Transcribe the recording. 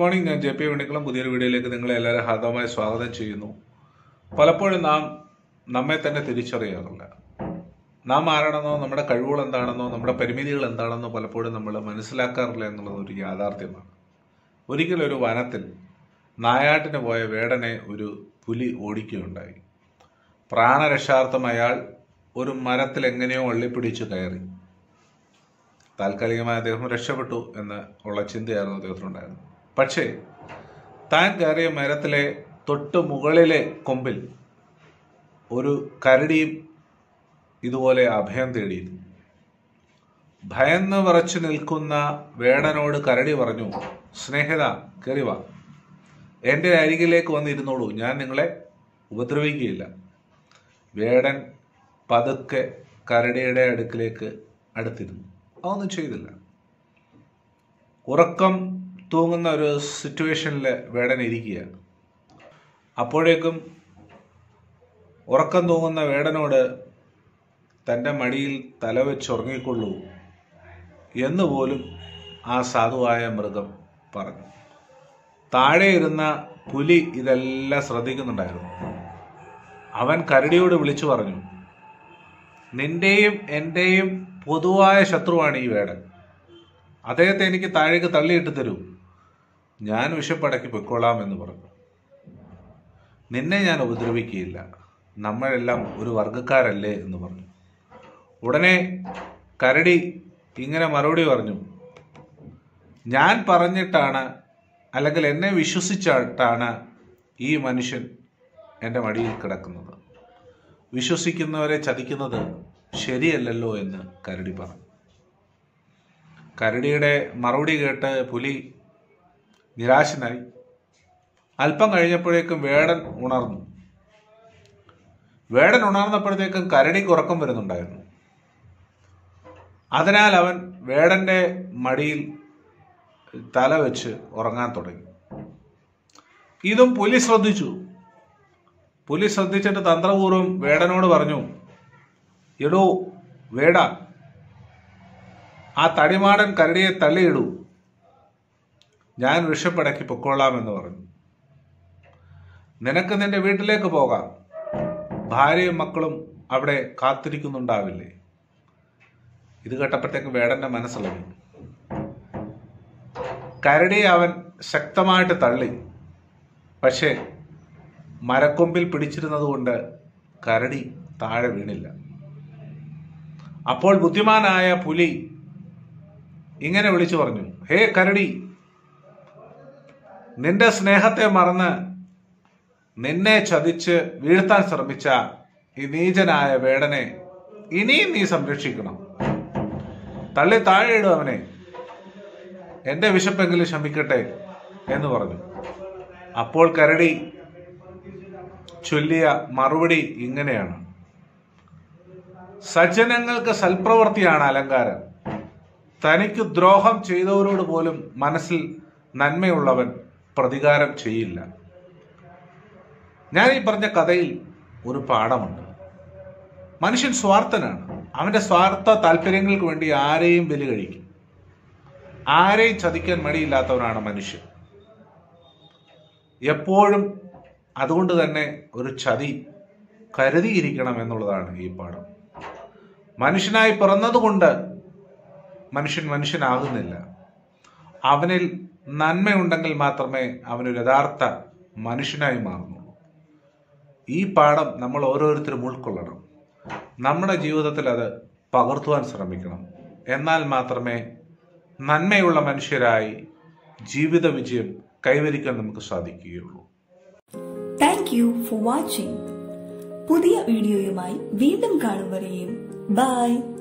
morning ഞാൻ J P Vennikulam പുതിയൊരു വീഡിയോയിലേക്ക് നിങ്ങളെ എല്ലാവരും ഹാർദവമായി സ്വാഗതം ചെയ്യുന്നു പലപ്പോഴും നാം നമ്മെ തന്നെ തിരിച്ചറിയാറില്ല നാം ആരാണെന്നോ നമ്മുടെ കഴിവുകൾ എന്താണെന്നോ നമ്മുടെ പരിമിതികൾ എന്താണെന്നോ പലപ്പോഴും നമ്മൾ മനസ്സിലാക്കാറില്ല എന്നുള്ളത് ഒരു യാഥാർത്ഥ്യമാണ് ഒരിക്കലൊരു വനത്തിൽ നായാട്ടിന് പോയ വേടനെ ഒരു പുലി ഓടിക്കുകയുണ്ടായി പ്രാണരക്ഷാർത്ഥം അയാൾ ഒരു മരത്തിൽ എങ്ങനെയോ അള്ളിപ്പിടിച്ചു കയറി താൽക്കാലികമായി അദ്ദേഹം രക്ഷപ്പെട്ടു എന്ന് ഉള്ള ചിന്തയായിരുന്നു അദ്ദേഹത്തിനുണ്ടായിരുന്നത് പക്ഷേ താൻ കയറിയ മരത്തിലെ തൊട്ട് മുകളിലെ കൊമ്പിൽ ഒരു കരടിയും ഇതുപോലെ അഭയം തേടിയിരുന്നു ഭയന്ന് വിറച്ചു നിൽക്കുന്ന വേടനോട് കരടി പറഞ്ഞു സ്നേഹിത കയറി വാ എൻ്റെ അരികിലേക്ക് വന്നിരുന്നോളൂ ഞാൻ നിങ്ങളെ ഉപദ്രവിക്കുകയില്ല വേടൻ പതുക്കെ കരടിയുടെ അടുക്കിലേക്ക് അടുത്തിരുന്നു അതൊന്നും ചെയ്തില്ല ഉറക്കം തൂങ്ങുന്ന ഒരു സിറ്റുവേഷനിൽ വേടൻ ഇരിക്കുക അപ്പോഴേക്കും ഉറക്കം തൂങ്ങുന്ന വേടനോട് തൻ്റെ മടിയിൽ തലവെച്ചുറങ്ങിക്കൊള്ളൂ എന്ന് പോലും ആ സാധുവായ മൃഗം പറഞ്ഞു താഴെ ഇരുന്ന പുലി ഇതെല്ലാം ശ്രദ്ധിക്കുന്നുണ്ടായിരുന്നു അവൻ കരടിയോട് വിളിച്ചു പറഞ്ഞു നിന്റെയും എന്റെയും പൊതുവായ ശത്രുവാണ് ഈ വേടൻ അദ്ദേഹത്തെ എനിക്ക് താഴേക്ക് തള്ളിയിട്ട് തരൂ ഞാൻ വിഷപ്പടക്കി പൊയ്ക്കൊള്ളാം എന്ന് പറഞ്ഞു നിന്നെ ഞാൻ ഉപദ്രവിക്കുകയില്ല നമ്മളെല്ലാം ഒരു വർഗക്കാരല്ലേ എന്ന് പറഞ്ഞു ഉടനെ കരടി ഇങ്ങനെ മറുപടി പറഞ്ഞു ഞാൻ പറഞ്ഞിട്ടാണ് അല്ലെങ്കിൽ എന്നെ വിശ്വസിച്ചിട്ടാണ് ഈ മനുഷ്യൻ എൻ്റെ മടിയിൽ കിടക്കുന്നത് വിശ്വസിക്കുന്നവരെ ചതിക്കുന്നത് ശരിയല്ലല്ലോ എന്ന് കരടി പറഞ്ഞു കരടിയുടെ മറുപടി കേട്ട് പുലി നിരാശനായി അല്പം കഴിഞ്ഞപ്പോഴേക്കും വേടൻ ഉണർന്നു വേടൻ ഉണർന്നപ്പോഴത്തേക്കും കരടിക്ക് ഉറക്കം വരുന്നുണ്ടായിരുന്നു അതിനാൽ അവൻ വേടന്റെ മടിയിൽ തല വെച്ച് ഉറങ്ങാൻ തുടങ്ങി ഇതും പുലി ശ്രദ്ധിച്ചു പുലി ശ്രദ്ധിച്ചിട്ട് തന്ത്രപൂർവ്വം വേടനോട് പറഞ്ഞു എടോ വേട ആ തടിമാടൻ കരടിയെ തള്ളിയിടൂ ഞാൻ വിഷപ്പടക്കി പൊക്കോളാമെന്ന് പറഞ്ഞു നിനക്ക് നിന്റെ വീട്ടിലേക്ക് പോകാം ഭാര്യയും മക്കളും അവിടെ കാത്തിരിക്കുന്നുണ്ടാവില്ലേ ഇത് കേട്ടപ്പോഴത്തേക്ക് വേടന്റെ മനസ്സിളകി കരടിയെ അവൻ ശക്തമായിട്ട് തള്ളി പക്ഷേ മരക്കൊമ്പിൽ പിടിച്ചിരുന്നത് കൊണ്ട് കരടി താഴെ വീണില്ല അപ്പോൾ ബുദ്ധിമാനായ പുലി ഇങ്ങനെ വിളിച്ചു പറഞ്ഞു ഹേ കരടി നിന്റെ സ്നേഹത്തെ മറന്ന് നിന്നെ ചതിച്ച് വീഴ്ത്താൻ ശ്രമിച്ച ഈ നീചനായ വേടനെ ഇനിയും നീ സംരക്ഷിക്കണം തള്ളി താഴെയിടും അവനെ എന്റെ വിശപ്പെങ്കിലും ശമിക്കട്ടെ എന്ന് പറഞ്ഞു അപ്പോൾ കരടി ചൊല്ലിയ മറുപടി ഇങ്ങനെയാണ് സജ്ജനങ്ങൾക്ക് സൽപ്രവൃത്തിയാണ് അലങ്കാരം തനിക്ക് ദ്രോഹം ചെയ്തവരോട് പോലും മനസ്സിൽ നന്മയുള്ളവൻ പ്രതികാരം ചെയ്യില്ല ഞാൻ ഈ പറഞ്ഞ കഥയിൽ ഒരു പാഠമുണ്ട് മനുഷ്യൻ സ്വാർത്ഥനാണ് അവന്റെ സ്വാർത്ഥ താല്പര്യങ്ങൾക്ക് വേണ്ടി ആരെയും ബലി കഴിക്കും ആരെയും ചതിക്കാൻ മടിയില്ലാത്തവനാണ് മനുഷ്യൻ എപ്പോഴും അതുകൊണ്ട് തന്നെ ഒരു ചതി കരുതിയിരിക്കണം എന്നുള്ളതാണ് ഈ പാഠം മനുഷ്യനായി പിറന്നതുകൊണ്ട് മനുഷ്യൻ മനുഷ്യനാകുന്നില്ല അവനിൽ നന്മയുണ്ടെങ്കിൽ മാത്രമേ അവനൊരു യഥാർത്ഥ മനുഷ്യനായി മാറുന്നുള്ളൂ ഈ പാഠം നമ്മൾ ഓരോരുത്തരും ഉൾക്കൊള്ളണം നമ്മുടെ ജീവിതത്തിൽ അത് പകർത്തുവാൻ ശ്രമിക്കണം എന്നാൽ മാത്രമേ നന്മയുള്ള മനുഷ്യരായി ജീവിത വിജയം കൈവരിക്കാൻ നമുക്ക് സാധിക്കുകയുള്ളൂ താങ്ക് യു ഫോർ വാച്ചിങ് പുതിയ വീഡിയോയുമായി വീണ്ടും കാണും വരെയും ബൈ